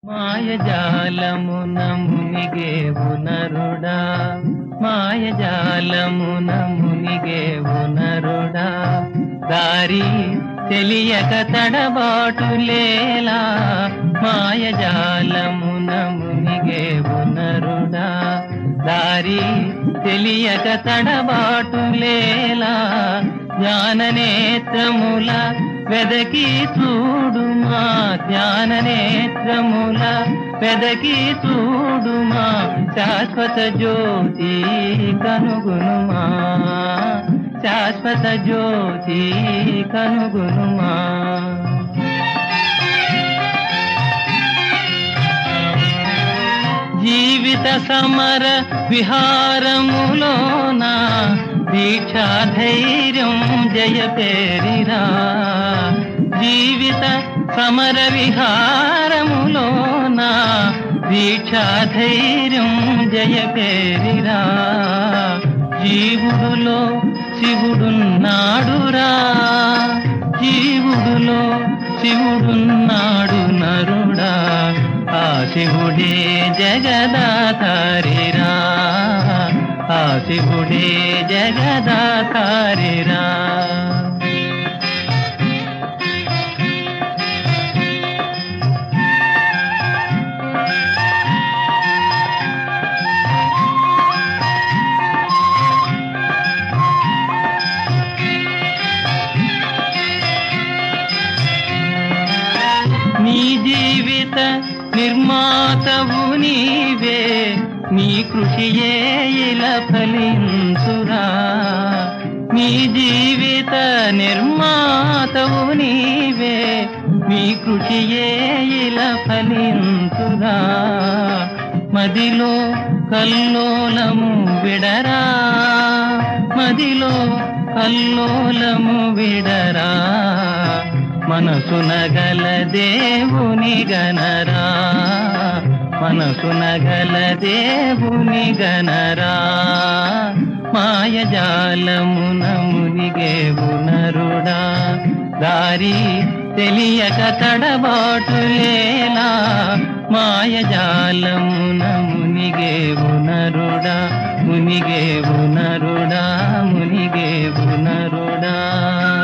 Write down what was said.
మాయజాలమున మునిగేవు నరుడా మాయజాలమున మునిగేవు నరుడా దారి తెలియక తడబాటులేలా మాయజాలమున మునిగేవు నరుడా దారి తెలియక తడబాటులేలా జ్ఞాననేత్రముల వెదకి చూడుమా జ్ఞాననేత్రముల వెదకి చూడుమా శాశ్వత జ్యోతి కనుగునుమా శాశ్వత జ్యోతి కనుగునుమా జీవిత సమర విహారములోన దీక్షా ధైర్యం జయ పేరిరా జీవిత సమర విహారములోన దీక్షా ధైర్యం జయ పేరిరా జీవుడులో శివుడున్నాడురా జీవుడులో శివుడున్నాడు నరుడా ఆ శివుడే జగదాతారిరా ఆ శివుడే జగదాతారిరా నీ జీవిత నిర్మాతవు నీవే నీ కృషియే ఇలా ఫలించురా నీ జీవిత నిర్మాతవు నీవే నీ కృషియే ఇలా ఫలించురా మదిలో కల్లోలము విడరా మదిలో కల్లోలము విడరా మనసున గల దేవుని గనరా మనసున గల దేవుని గనరా మాయజాలమున మునిగేవు నరుడా దారి తెలియక తడబాటులేలా మాయజాలమున మునిగేవు నరుడా మునిగేవు నరుడా మునిగేవు నరుడా